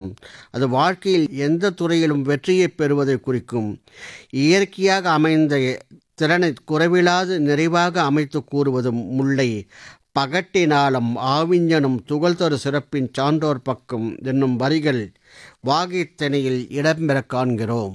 அது வாழ்க்கையில் எந்த துறையிலும் வெற்றியை பெறுவதை குறிக்கும் இயற்கையாக அமைந்த திறனை குறைவில்லாது நிறைவாக அமைத்து கூறுவதும் முல்லை பகட்டினாலும் ஆவிஞனும் துகள்தரு சிறப்பின் சான்றோர் பக்கம் என்னும் வரிகள் வாகைத்திணையில் இடம்பெற காண்கிறோம்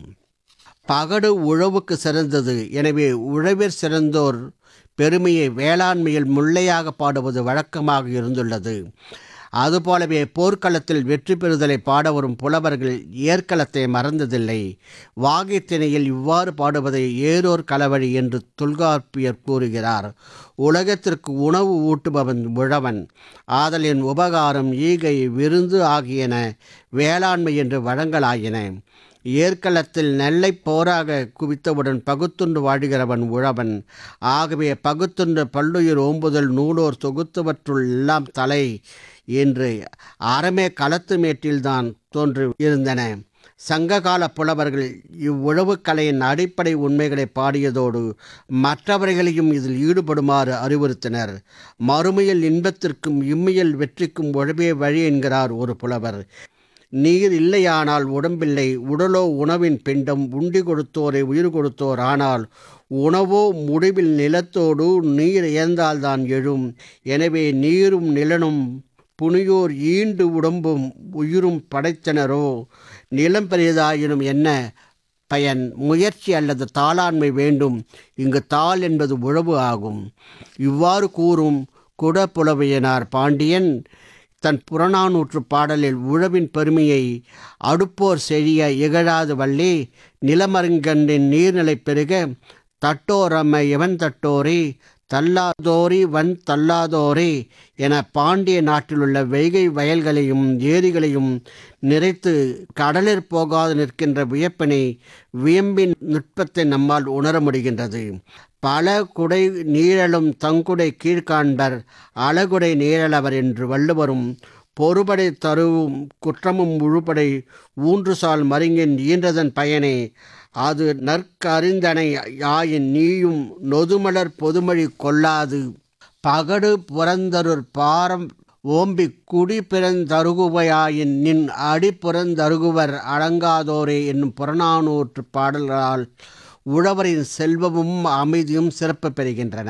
பகடு உழவுக்கு சிறந்தது எனவே உழவிற் சிறந்தோர் பெருமையை வேளாண்மையில் முல்லையாக பாடுவது வழக்கமாக இருந்துள்ளது அதுபோலவே போர்க்களத்தில் வெற்றி பெறுதலை பாட வரும் புலவர்கள் ஏற்களத்தை மறந்ததில்லை வாகைத்திணையில் இவ்வாறு பாடுவதை ஏரோர் களவழி என்று தொல்காப்பியர் கூறுகிறார் உலகத்திற்கு உணவு ஊட்டுபவன் உழவன் ஆதலின் உபகாரம் ஈகை விருந்து ஆகியன வேளாண்மை என்று வழங்கலாயின ஏற்களத்தில் நெல்லை போராக குவித்தவுடன் பகுத்துண்டு வாழுகிறவன் உழவன் ஆகவே பகுத்துண்டு பல்லுயிர் ஓம்புதல் நூலோர் தொகுத்தவற்றுள் எல்லாம் தலை என்று அறமே களத்து மேட்டில்தான் தோன்றி இருந்தன சங்ககால புலவர்கள் இவ்வுழவுக் கலையின் அடிப்படை உண்மைகளை பாடியதோடு மற்றவர்களையும் இதில் ஈடுபடுமாறு அறிவுறுத்தினர் மறுமையில் இன்பத்திற்கும் இம்மையில் வெற்றிக்கும் உழவே வழி என்கிறார் ஒரு புலவர் நீர் இல்லையானால் உடம்பில்லை உடலோ உணவின் பிண்டம் உண்டி கொடுத்தோரை உயிர் கொடுத்தோர் ஆனால் உணவோ முடிவில் நிலத்தோடு நீர் இயந்தால்தான் எழும் எனவே நீரும் நிலனும் புனியோர் ஈண்டு உடம்பும் உயிரும் படைத்தனரோ நிலம் பெரியதாயினும் என்ன பயன் முயற்சி அல்லது தாளாண்மை வேண்டும் இங்கு தாள் என்பது உழவு ஆகும் இவ்வாறு கூறும் குடப்புலவையனார் பாண்டியன் தன் புறநானூற்று பாடலில் உழவின் பெருமையை அடுப்போர் செழிய இகழாது வள்ளி நிலமருங்கண்டின் நீர்நிலை பெருக தட்டோரம்ம எவன் தட்டோரே தல்லாதோரி வன் தள்ளாதோரே என பாண்டிய நாட்டிலுள்ள வைகை வயல்களையும் ஏரிகளையும் நிறைத்து கடலிற் போகாது நிற்கின்ற வியப்பினை வியம்பின் நுட்பத்தை நம்மால் உணர முடிகின்றது பல குடை நீழலும் தங்குடை கீழ்காண்பர் அழகுடை நீழலவர் என்று வள்ளுவரும் பொறுபடை தருவும் குற்றமும் முழுபடை ஊன்றுசால் மருங்கின் ஈன்றதன் பயனே அது நற்கறிந்தனை யாயின் நீயும் நொதுமலர் பொதுமொழி கொள்ளாது பகடு புறந்தருர் பாரம் ஓம்பி குடி பிறந்தருகுவையாயின் நின் அடி புறந்தருகுவர் அடங்காதோரே என்னும் புறநானூற்று பாடல்களால் உழவரின் செல்வமும் அமைதியும் சிறப்பு பெறுகின்றன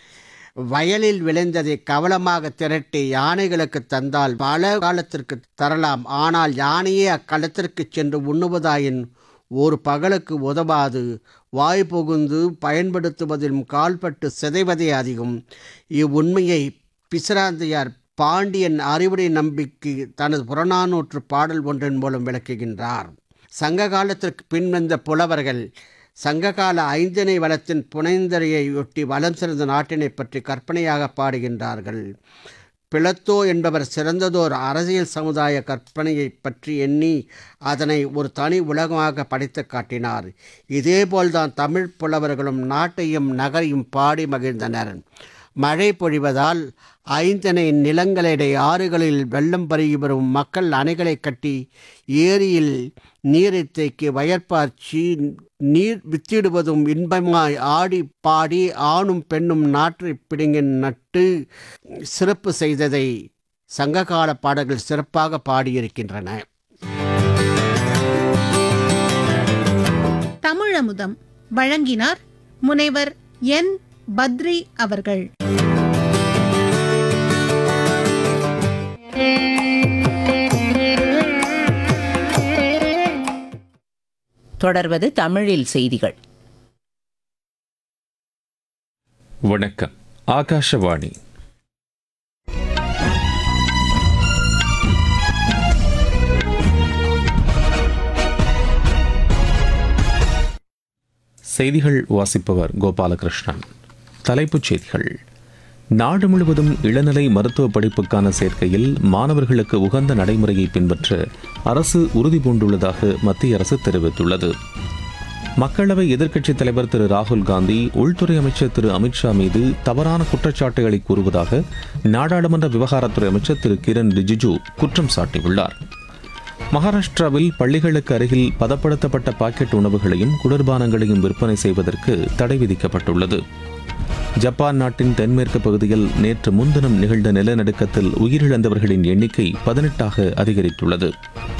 வயலில் விளைந்ததை கவலமாக திரட்டி யானைகளுக்கு தந்தால் பல காலத்திற்கு தரலாம் ஆனால் யானையே அக்களத்திற்கு சென்று உண்ணுவதாயின் ஒரு பகலுக்கு உதவாது வாய் புகுந்து பயன்படுத்துவதிலும் கால்பட்டு சிதைவதே அதிகம் இவ்வுண்மையை பிசிராந்தையார் பாண்டியன் அறிவுரை நம்பிக்கை தனது புறநானூற்று பாடல் ஒன்றின் மூலம் விளக்குகின்றார் சங்க காலத்திற்கு பின்வந்த புலவர்கள் சங்ககால ஐந்திணை வளத்தின் புனைந்தரையொட்டி வளம் சிறந்த நாட்டினை பற்றி கற்பனையாக பாடுகின்றார்கள் பிளத்தோ என்பவர் சிறந்ததோர் அரசியல் சமுதாய கற்பனையை பற்றி எண்ணி அதனை ஒரு தனி உலகமாக படைத்து காட்டினார் இதேபோல்தான் தமிழ் புலவர்களும் நாட்டையும் நகரையும் பாடி மகிழ்ந்தனர் மழை பொழிவதால் ஐந்தனை நிலங்களிடை ஆறுகளில் வெள்ளம் பருகி வரும் மக்கள் அணைகளை கட்டி ஏரியில் நீரை தேக்கி வயற்பாய்ச்சி நீர் வித்திடுவதும் இன்பமாய் ஆடி பாடி ஆணும் பெண்ணும் நாற்றை பிடுங்கி நட்டு சிறப்பு செய்ததை சங்ககால பாடல்கள் சிறப்பாக பாடியிருக்கின்றன தமிழமுதம் வழங்கினார் முனைவர் என் பத்ரி அவர்கள் தொடர்வது தமிழில் செய்திகள் வணக்கம் ஆகாஷவாணி செய்திகள் வாசிப்பவர் கோபாலகிருஷ்ணன் தலைப்புச் செய்திகள் நாடு முழுவதும் இளநிலை மருத்துவ படிப்புக்கான சேர்க்கையில் மாணவர்களுக்கு உகந்த நடைமுறையை பின்பற்ற அரசு உறுதி பூண்டுள்ளதாக மத்திய அரசு தெரிவித்துள்ளது மக்களவை எதிர்க்கட்சித் தலைவர் திரு ராகுல் காந்தி உள்துறை அமைச்சர் திரு அமித்ஷா மீது தவறான குற்றச்சாட்டுகளை கூறுவதாக நாடாளுமன்ற விவகாரத்துறை அமைச்சர் திரு கிரண் ரிஜிஜு குற்றம் சாட்டியுள்ளார் மகாராஷ்டிராவில் பள்ளிகளுக்கு அருகில் பதப்படுத்தப்பட்ட பாக்கெட் உணவுகளையும் குளிர்பானங்களையும் விற்பனை செய்வதற்கு தடை விதிக்கப்பட்டுள்ளது ஜப்பான் நாட்டின் தென்மேற்கு பகுதியில் நேற்று முன்தினம் நிகழ்ந்த நிலநடுக்கத்தில் உயிரிழந்தவர்களின் எண்ணிக்கை பதினெட்டாக அதிகரித்துள்ளது